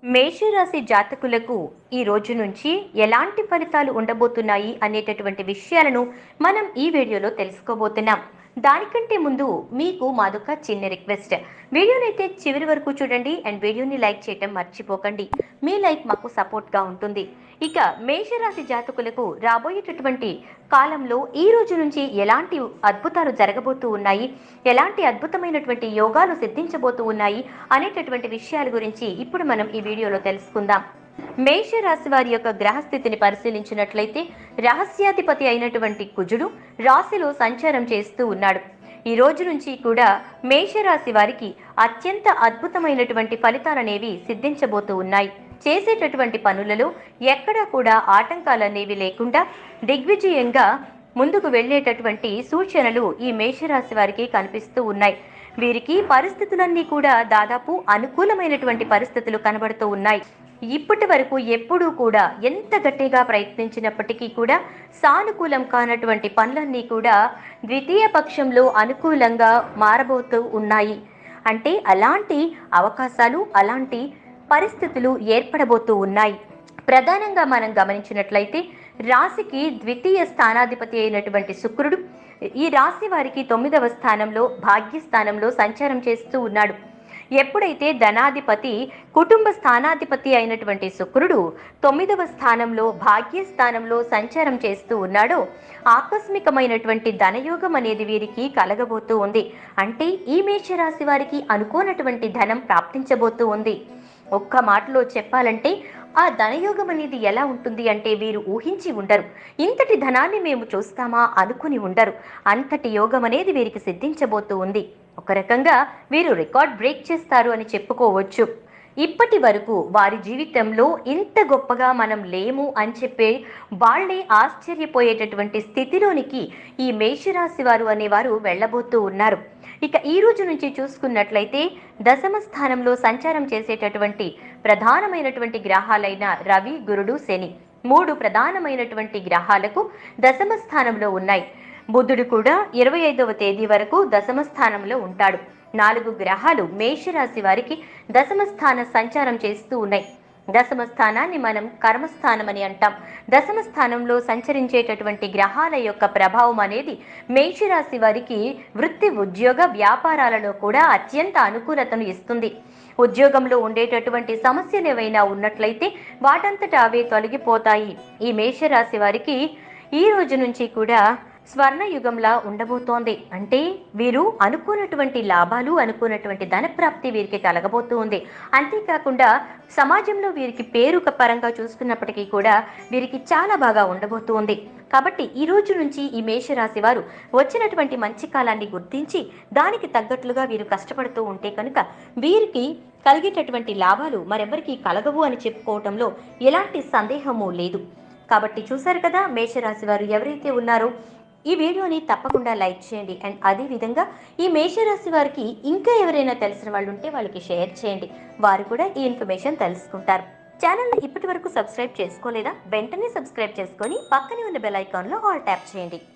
మేషరాశి జాతకులకు ఈ రోజు నుంచి ఎలాంటి ఫలితాలు ఉండబోతున్నాయి అనేటటువంటి విషయాలను మనం ఈ వీడియోలో తెలుసుకోబోతున్నాం దానికంటే ముందు మీకు మాదొక చిన్న రిక్వెస్ట్ వీడియోని అయితే చివరి వరకు చూడండి అండ్ వీడియోని లైక్ చేయటం మర్చిపోకండి మీ లైక్ మాకు సపోర్ట్గా ఉంటుంది ఇక మేషరాశి జాతకులకు రాబోయేటటువంటి కాలంలో ఈ రోజు నుంచి ఎలాంటి అద్భుతాలు జరగబోతూ ఉన్నాయి ఎలాంటి అద్భుతమైనటువంటి యోగాలు సిద్ధించబోతూ ఉన్నాయి అనేటటువంటి విషయాల గురించి ఇప్పుడు మనం ఈ వీడియోలో తెలుసుకుందాం మేషరాశి వారి యొక్క గ్రహస్థితిని పరిశీలించినట్లయితే రహస్యాధిపతి అయినటువంటి కుజుడు రాశిలో సంచారం చేస్తూ ఉన్నాడు ఈ రోజు నుంచి కూడా మేషరాశి వారికి అత్యంత అద్భుతమైనటువంటి ఫలితాలనేవి సిద్ధించబోతూ ఉన్నాయి చేసేటటువంటి పనులలో ఎక్కడా కూడా ఆటంకాలనేవి లేకుండా దిగ్విజయంగా ముందుకు వెళ్ళేటటువంటి సూచనలు ఈ మేషరాశి వారికి కనిపిస్తూ ఉన్నాయి వీరికి పరిస్థితులన్నీ కూడా దాదాపు అనుకూలమైనటువంటి పరిస్థితులు కనబడుతూ ఉన్నాయి ఇప్పటి వరకు ఎప్పుడూ కూడా ఎంత గట్టిగా ప్రయత్నించినప్పటికీ కూడా సానుకూలం కానటువంటి పనులన్నీ కూడా ద్వితీయ పక్షంలో అనుకూలంగా మారబోతూ ఉన్నాయి అంటే అలాంటి అవకాశాలు అలాంటి పరిస్థితులు ఏర్పడబోతూ ఉన్నాయి ప్రధానంగా మనం గమనించినట్లయితే రాశికి ద్వితీయ స్థానాధిపతి అయినటువంటి శుక్రుడు ఈ రాశి వారికి తొమ్మిదవ స్థానంలో భాగ్యస్థానంలో సంచారం చేస్తూ ఉన్నాడు ఎప్పుడైతే ధనాధిపతి కుటుంబ స్థానాధిపతి అయినటువంటి శుక్రుడు తొమ్మిదవ స్థానంలో భాగ్యస్థానంలో సంచారం చేస్తూ ఉన్నాడో ఆకస్మికమైనటువంటి ధనయోగం అనేది వీరికి కలగబోతూ ఉంది అంటే ఈ మేషరాశి వారికి అనుకోనటువంటి ధనం ప్రాప్తించబోతూ ఉంది ఒక్క మాటలో చెప్పాలంటే ఆ ధనయోగం అనేది ఎలా ఉంటుంది అంటే వీరు ఊహించి ఉండరు ఇంతటి ధనాన్ని మేము చూస్తామా అనుకుని ఉండరు అంతటి యోగం అనేది వీరికి సిద్ధించబోతూ ఉంది ఒక రకంగా వీరు రికార్డ్ బ్రేక్ చేస్తారు అని చెప్పుకోవచ్చు ఇప్పటి వరకు వారి జీవితంలో ఇంత గొప్పగా మనం లేము అని చెప్పే వాళ్ళే ఆశ్చర్యపోయేటటువంటి స్థితిలోనికి ఈ మేషరాశి వారు అనేవారు వెళ్ళబోతూ ఉన్నారు ఇక ఈ రోజు నుంచి చూసుకున్నట్లయితే దశమ స్థానంలో సంచారం చేసేటటువంటి ప్రధానమైనటువంటి గ్రహాలైన రవి గురుడు శని మూడు ప్రధానమైనటువంటి గ్రహాలకు దశమ స్థానంలో ఉన్నాయి బుధుడు కూడా ఇరవై ఐదవ తేదీ వరకు దశమ స్థానంలో ఉంటాడు నాలుగు గ్రహాలు మేషరాశి వారికి దశమ స్థాన సంచారం చేస్తూ ఉన్నాయి దశమ స్థానాన్ని మనం కర్మస్థానం అని అంటాం దశమ స్థానంలో సంచరించేటటువంటి గ్రహాల యొక్క ప్రభావం అనేది మేషరాశి వారికి వృత్తి ఉద్యోగ వ్యాపారాలలో కూడా అత్యంత అనుకూలతను ఇస్తుంది ఉద్యోగంలో ఉండేటటువంటి సమస్యలు ఏవైనా ఉన్నట్లయితే వాటంతట అవే తొలగిపోతాయి ఈ మేషరాశి వారికి ఈ రోజు నుంచి కూడా స్వర్ణయుగంలా ఉండబోతోంది అంటే వీరు అనుకున్నటువంటి లాభాలు అనుకున్నటువంటి ధనప్రాప్తి వీరికి కలగబోతూ ఉంది అంతేకాకుండా సమాజంలో వీరికి పేరు పరంగా చూసుకున్నప్పటికీ కూడా వీరికి చాలా బాగా ఉండబోతూ ఉంది కాబట్టి ఈ రోజు నుంచి ఈ మేషరాశి వారు వచ్చినటువంటి మంచి కాలాన్ని గుర్తించి దానికి తగ్గట్లుగా వీరు కష్టపడుతూ ఉంటే కనుక వీరికి కలిగేటటువంటి లాభాలు మరెవరికి కలగవు అని చెప్పుకోవటంలో ఎలాంటి సందేహము లేదు కాబట్టి చూశారు కదా మేషరాశి వారు ఎవరైతే ఉన్నారో ఈ వీడియోని తప్పకుండా లైక్ చేయండి అండ్ అదే విధంగా ఈ మేషరాశి వారికి ఇంకా ఎవరైనా తెలిసిన వాళ్ళు ఉంటే వాళ్ళకి షేర్ చేయండి వారు కూడా ఈ ఇన్ఫర్మేషన్ తెలుసుకుంటారు ఛానల్ని ఇప్పటి వరకు సబ్స్క్రైబ్ చేసుకోలేదా వెంటనే సబ్స్క్రైబ్ చేసుకొని పక్కనే ఉన్న బెల్ ఐకాన్లో ఆల్ ట్యాప్ చేయండి